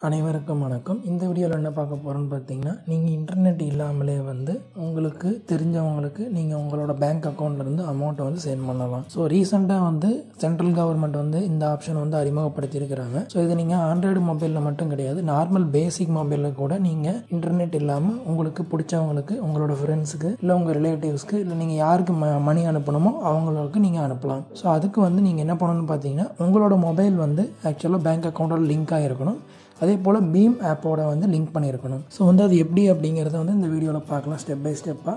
அனைவருக்கும் வணக்கம் இந்த வீடியோவில் என்ன பார்க்க போகிறோன்னு பார்த்தீங்கன்னா நீங்கள் இன்டர்நெட் இல்லாமலே வந்து உங்களுக்கு தெரிஞ்சவங்களுக்கு நீங்கள் உங்களோட பேங்க் அக்கௌண்ட்லேருந்து அமௌண்ட்டை வந்து சென்ட் பண்ணலாம் ஸோ ரீசெண்டாக வந்து சென்ட்ரல் கவர்மெண்ட் வந்து இந்த ஆப்ஷன் வந்து அறிமுகப்படுத்தியிருக்கிறாங்க ஸோ இது நீங்கள் ஆண்ட்ராய்டு மொபைலில் மட்டும் கிடையாது நார்மல் பேசிக் மொபைலில் கூட நீங்கள் இன்டர்நெட் இல்லாமல் உங்களுக்கு பிடிச்சவங்களுக்கு உங்களோட ஃப்ரெண்ட்ஸுக்கு இல்லை உங்கள் ரிலேட்டிவ்ஸ்க்கு இல்லை நீங்கள் யாருக்கு ம மணி அனுப்பணுமோ அவங்களுக்கு நீங்கள் அனுப்பலாம் ஸோ அதுக்கு வந்து நீங்கள் என்ன பண்ணணும்னு பார்த்தீங்கன்னா உங்களோட மொபைல் வந்து ஆக்சுவலாக பேங்க் அக்கௌண்ட்டோட லிங்க் ஆகிருக்கணும் அதே போல் பீம் ஆப்போட வந்து லிங்க் பண்ணியிருக்கணும் ஸோ வந்து அது எப்படி அப்படிங்கிறத வந்து இந்த வீடியோவில் பார்க்கலாம் ஸ்டெப் பை ஸ்டெப்பாக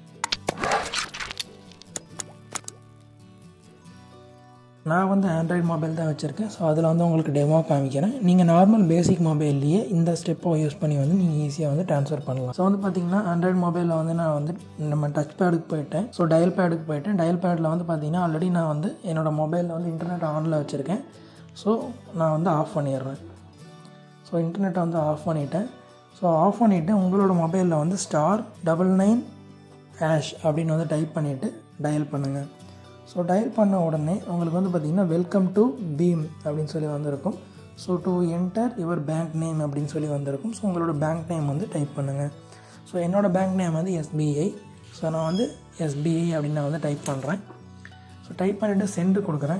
நான் வந்து ஆண்ட்ராய்டு மொபைல் தான் வச்சுருக்கேன் ஸோ அதில் வந்து உங்களுக்கு டெமோ காமிக்கிறேன் நீங்கள் நார்மல் பேசிக் மொபைல்லையே இந்த ஸ்டெப்பை யூஸ் பண்ணி வந்து நீங்கள் ஈஸியாக வந்து ட்ரான்ஸ்ஃபர் பண்ணலாம் ஸோ வந்து பார்த்தீங்கன்னா ஆண்ட்ராய்டு மொபைலில் வந்து நான் வந்து நம்ம டச் பேடுக்கு போயிட்டேன் ஸோ டயல் பேடுக்கு போயிட்டேன் டயல் பேடில் வந்து பார்த்தீங்கன்னா ஆல்ரெடி நான் வந்து என்னோடய மொபைலில் வந்து இன்டர்நெட் ஆனில் வச்சுருக்கேன் ஸோ நான் வந்து ஆஃப் பண்ணிடுறேன் ஸோ இன்டர்நெட்டை வந்து ஆஃப் பண்ணிட்டேன் ஸோ ஆஃப் பண்ணிவிட்டு உங்களோட மொபைலில் வந்து ஸ்டார் டபுள் நைன் ஹேஷ் அப்படின்னு வந்து டைப் பண்ணிவிட்டு டயல் பண்ணுங்கள் ஸோ டயல் பண்ண உடனே உங்களுக்கு வந்து பார்த்திங்கன்னா வெல்கம் டு பீம் அப்படின்னு சொல்லி வந்திருக்கும் so to enter your bank name அப்படின்னு சொல்லி வந்திருக்கும் ஸோ உங்களோட பேங்க் நேம் வந்து டைப் பண்ணுங்கள் ஸோ என்னோடய பேங்க் நேம் வந்து எஸ்பிஐ ஸோ நான் வந்து எஸ்பிஐ அப்படின்னு நான் வந்து டைப் பண்ணுறேன் ஸோ டைப் பண்ணிவிட்டு சென்டு கொடுக்குறேன்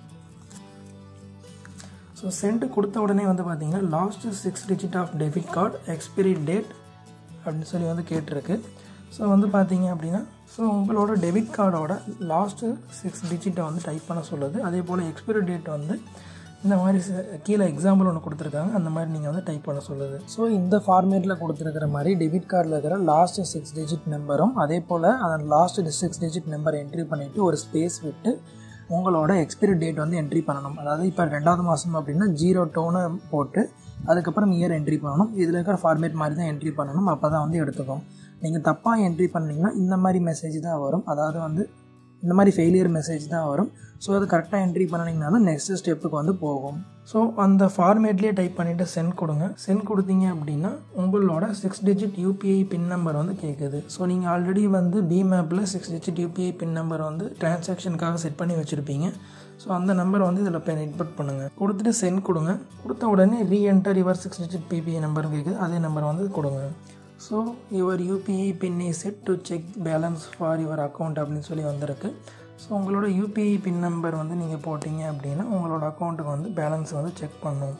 ஸோ சென்ட் கொடுத்த உடனே வந்து பார்த்தீங்கன்னா last six digit of debit card expiry date அப்படின்னு சொல்லி வந்து கேட்டிருக்கு ஸோ வந்து பார்த்தீங்க அப்படின்னா ஸோ உங்களோட டெபிட் கார்டோட லாஸ்ட்டு சிக்ஸ் டிஜிட்டை வந்து டைப் பண்ண சொல்லுது அதே போல் எக்ஸ்பிரி டேட் வந்து இந்த மாதிரி கீழே எக்ஸாம்பிள் ஒன்று கொடுத்துருக்காங்க அந்த மாதிரி நீங்கள் வந்து டைப் பண்ண சொல்லுது ஸோ இந்த ஃபார்மேட்டில் கொடுத்துருக்கிற மாதிரி டெபிட் கார்டில் இருக்கிற லாஸ்ட்டு சிக்ஸ் டிஜிட் நம்பரும் அதே போல் அந்த last six digit number entry பண்ணிவிட்டு ஒரு ஸ்பேஸ் விட்டு உங்களோட எக்ஸ்பிரி டேட் வந்து என்ட்ரி பண்ணணும் அதாவது இப்போ ரெண்டாவது மாதம் அப்படின்னா ஜீரோ டோனை போட்டு அதுக்கப்புறம் இயர் என்ட்ரி பண்ணணும் இதில் இருக்கிற ஃபார்மேட் மாதிரி தான் என்ட்ரி பண்ணணும் அப்போ தான் வந்து எடுத்துக்கும் நீங்கள் தப்பாக என்ட்ரி பண்ணிங்கன்னா இந்த மாதிரி மெசேஜ் தான் வரும் அதாவது வந்து இந்த மாதிரி ஃபெயிலியர் மெசேஜ் தான் வரும் ஸோ அது கரெக்டாக என்ட்ரி பண்ணிங்கன்னா தான் நெக்ஸ்ட் ஸ்டெப்புக்கு வந்து போகும் ஸோ அந்த ஃபார்மேட்லேயே டைப் பண்ணிவிட்டு சென்ட் கொடுங்க சென்ட் கொடுத்தீங்க அப்படின்னா உங்களோட six digit UPI PIN number வந்து கேட்குது ஸோ நீங்கள் ஆல்ரெடி வந்து பீம் ஆப்பில் six digit UPI PIN number வந்து டிரான்சாக்ஷனுக்காக செட் பண்ணி வச்சுருப்பீங்க ஸோ அந்த நம்பரை வந்து இதில் இப்போ இன்புட் பண்ணுங்கள் கொடுத்துட்டு சென்ட் கொடுங்க கொடுத்த உடனே reenter your six digit UPI number கேட்குது அதே நம்பர் வந்து கொடுங்க so your UPI PIN is set to check balance for your account அப்படின்னு சொல்லி வந்திருக்கு ஸோ உங்களோட யூபிஐ பின் நம்பர் வந்து நீங்கள் போட்டிங்க அப்படின்னா உங்களோட அக்கௌண்ட்டுக்கு வந்து பேலன்ஸ் வந்து செக் பண்ணும்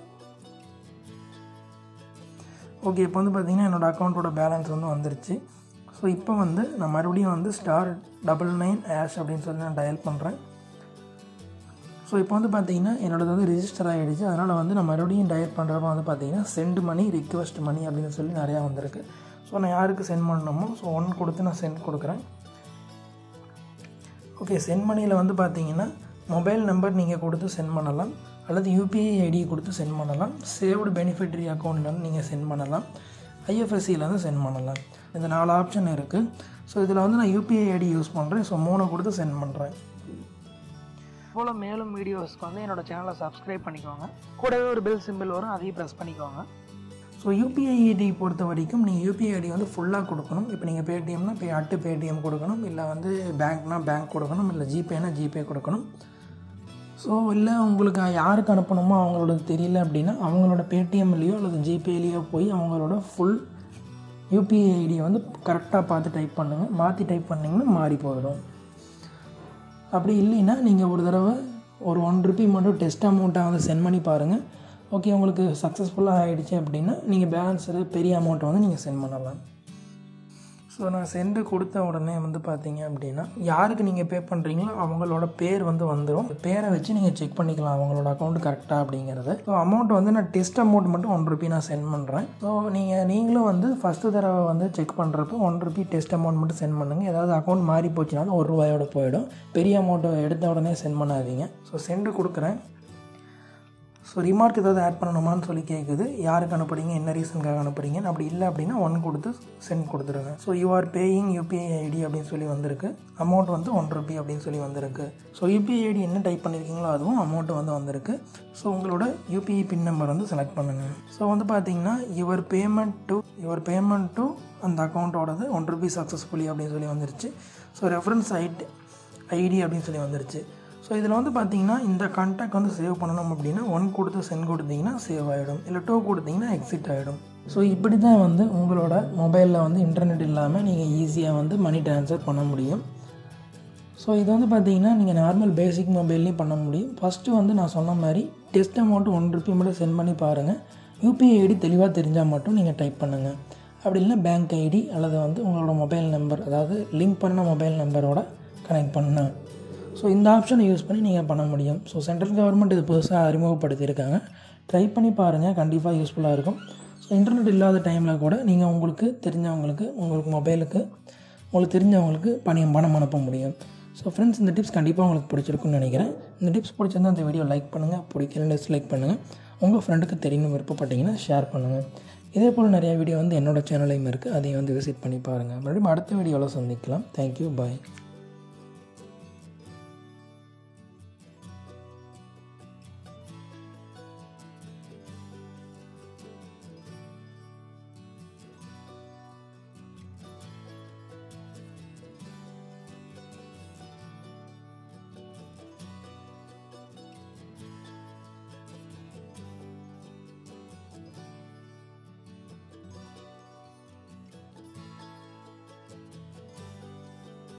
ஓகே இப்போ வந்து பார்த்திங்கன்னா என்னோடய அக்கௌண்ட்டோட பேலன்ஸ் வந்து வந்துருச்சு ஸோ இப்போ வந்து நான் மறுபடியும் வந்து ஸ்டார் டபுள் நைன் ஆஷ் அப்படின்னு சொல்லி நான் டயல் பண்ணுறேன் ஸோ இப்போ வந்து பார்த்தீங்கன்னா என்னோடது வந்து ரிஜிஸ்டர் ஆகிடுச்சு அதனால் வந்து நான் மறுபடியும் டயட் பண்ணுறப்ப வந்து பார்த்தீங்கன்னா சென்ட் மணி ரிக்வெஸ்ட் மணி அப்படின்னு சொல்லி நிறையா வந்திருக்கு ஸோ நான் யாருக்கு சென்ட் பண்ணணுமோ ஸோ ஒன் கொடுத்து நான் சென்ட் கொடுக்குறேன் ஓகே சென்ட் மணியில் வந்து பார்த்தீங்கன்னா மொபைல் நம்பர் நீங்கள் கொடுத்து சென்ட் பண்ணலாம் அல்லது யூபிஐ ஐடி கொடுத்து சென்ட் பண்ணலாம் சேவ்டு பெனிஃபிட்ரி அக்கௌண்ட்லேருந்து நீங்கள் சென்ட் பண்ணலாம் ஐஎஃப்எஸ்சிலேருந்து சென்ட் பண்ணலாம் இந்த நாலு ஆப்ஷன் இருக்குது ஸோ இதில் வந்து நான் யூபிஐ ஐடி யூஸ் பண்ணுறேன் ஸோ மூணு கொடுத்து சென்ட் பண்ணுறேன் போல் மேலும் வீடியோஸ்க்கு வந்து என்னோடய சேனலை சப்ஸ்கிரைப் பண்ணிக்கோங்க கூடவே ஒரு பெல் சிம்பிள் வரும் அதையும் ப்ரெஸ் பண்ணிக்கோங்க ஸோ யூபிஐ ஐடி பொறுத்த வரைக்கும் நீங்கள் யூபிஐ ஐடி வந்து ஃபுல்லாக கொடுக்கணும் இப்போ நீங்கள் பேடிஎம்னா பே அட்டு பேடிஎம் கொடுக்கணும் இல்லை வந்து பேங்க்னா பேங்க் கொடுக்கணும் இல்லை ஜிபேனா ஜிபே கொடுக்கணும் ஸோ இல்லை உங்களுக்கு யாருக்கு அனுப்பணுமோ அவங்களோட தெரியல அப்படின்னா அவங்களோட பேடிஎம்லேயோ அல்லது ஜிபேலேயோ போய் அவங்களோட ஃபுல் யூபிஐ ஐடியை வந்து கரெக்டாக பார்த்து டைப் பண்ணுங்கள் மாற்றி டைப் பண்ணிங்கன்னா மாறி போயிடும் அப்படி இல்லைன்னா நீங்கள் ஒரு தடவை ஒரு ஒன் ருபி மட்டும் டெஸ்ட் அமௌண்ட்டாக வந்து சென்ட் பண்ணி பாருங்கள் ஓகே உங்களுக்கு சக்ஸஸ்ஃபுல்லாக ஆகிடுச்சு அப்படின்னா நீங்கள் பேலன்ஸ் பெரிய அமௌண்ட்டை வந்து நீங்கள் சென்ட் பண்ணலாம் ஸோ நான் சென்டு கொடுத்த உடனே வந்து பார்த்தீங்க அப்படின்னா யாருக்கு நீங்கள் பே பண்ணுறீங்களோ அவங்களோட பேர் வந்து வந்துடும் பேரை வச்சு நீங்கள் செக் பண்ணிக்கலாம் அவங்களோட அக்கௌண்ட் கரெக்டாக அப்படிங்கிறது ஸோ அமௌண்ட் வந்து நான் டெஸ்ட் அமௌண்ட் மட்டும் ஒன் ருபி நான் சென்ட் பண்ணுறேன் ஸோ நீங்கள் நீங்களும் வந்து ஃபஸ்ட்டு தடவை வந்து செக் பண்ணுறப்போ ஒன் ருபி டெஸ்ட் அமௌண்ட் மட்டும் சென்ட் பண்ணுங்கள் ஏதாவது அக்கௌண்ட் மாறி போச்சுனாலும் ஒரு ரூபாயோட போயிடும் பெரிய அமௌண்ட்டை எடுத்த உடனே சென்ட் பண்ணாதீங்க ஸோ சென்டு கொடுக்குறேன் ஸோ ரிமார்க் ஏதாவது ஆட் பண்ணணுமான்னு சொல்லி கேட்குது யாருக்கு அனுப்புறீங்க என்ன ரீசனுக்காக அனுப்புறீங்க அப்படி இல்லை அப்படின்னா ஒன் கொடுத்து சென்ட் கொடுத்துருங்க so you are paying UPI ID அப்படின்னு சொல்லி வந்திருக்கு அமௌண்ட் வந்து ஒன் ருபி அப்படின்னு சொல்லி வந்திருக்கு ஸோ யூபிஐ ஐடி என்ன டைப் பண்ணியிருக்கீங்களோ அதுவும் அமௌண்ட் வந்து வந்திருக்கு ஸோ உங்களோட யூபிஐ பின் நம்பர் வந்து செலக்ட் பண்ணுங்கள் ஸோ வந்து பார்த்தீங்கன்னா your payment to your payment to அந்த அக்கௌண்ட்டோடது ஒன் ருபி சக்ஸஸ்ஃபுல்லி அப்படின்னு சொல்லி வந்துருச்சு ஸோ ரெஃபரன்ஸ் ஐடி ஐடி அப்படின்னு சொல்லி வந்துருச்சு ஸோ இதில் வந்து பார்த்தீங்கன்னா இந்த கான்டாக்ட் வந்து சேவ் பண்ணணும் அப்படின்னா ஒன் கொடுத்து சென்ட் கொடுத்தீங்கன்னா சேவ் ஆகிடும் இல்லை டூ கொடுத்தீங்கன்னா எக்ஸிட் ஆகிடும் ஸோ இப்படி தான் வந்து உங்களோட மொபைலில் வந்து இன்டர்நெட் இல்லாமல் நீங்கள் ஈஸியாக வந்து மணி ட்ரான்ஸ்ஃபர் பண்ண முடியும் ஸோ இது வந்து பார்த்தீங்கன்னா நீங்கள் நார்மல் பேசிக் மொபைல்லையும் பண்ண முடியும் ஃபஸ்ட்டு வந்து நான் சொன்ன மாதிரி டெஸ்ட் அமௌண்ட் ஒன் ருபி மட்டும் சென்ட் பண்ணி பாருங்கள் யூபிஐ ஐடி தெளிவாக தெரிஞ்சால் மட்டும் நீங்கள் டைப் பண்ணுங்கள் அப்படி இல்லைன்னா பேங்க் ஐடி அல்லது வந்து உங்களோட மொபைல் நம்பர் அதாவது லிங்க் பண்ண மொபைல் நம்பரோட கனெக்ட் பண்ண ஸோ இந்த ஆப்ஷனை யூஸ் பண்ணி நீங்கள் பண்ண முடியும் ஸோ சென்ட்ரல் கவர்மெண்ட் இது புதுசாக அறிமுகப்படுத்தியிருக்காங்க ட்ரை பண்ணி பாருங்கள் கண்டிப்பாக யூஸ்ஃபுல்லாக இருக்கும் ஸோ இன்டர்நெட் இல்லாத டைமில் கூட நீங்கள் உங்களுக்கு தெரிஞ்சவங்களுக்கு உங்களுக்கு மொபைலுக்கு உங்களுக்கு தெரிஞ்சவங்களுக்கு பணம் பணம் அனுப்ப முடியும் ஸோ ஃப்ரெண்ட்ஸ் இந்த டிப்ஸ் கண்டிப்பாக உங்களுக்கு பிடிச்சிருக்குன்னு நினைக்கிறேன் இந்த டிப்ஸ் பிடிச்சிருந்தா இந்த வீடியோ லைக் பண்ணுங்கள் பிடிக்கலன்னு டிஸ்லைக் பண்ணுங்கள் உங்கள் ஃப்ரெண்டுக்கு தெரியணும் விருப்பப்பட்டீங்கன்னா ஷேர் பண்ணுங்கள் இதே போல் நிறையா வீடியோ வந்து என்னோடய சேனலையும் இருக்குது அதையும் வந்து விசிட் பண்ணி பாருங்கள் மறுபடியும் அடுத்த வீடியோவில் சந்திக்கலாம் தேங்க்யூ பாய்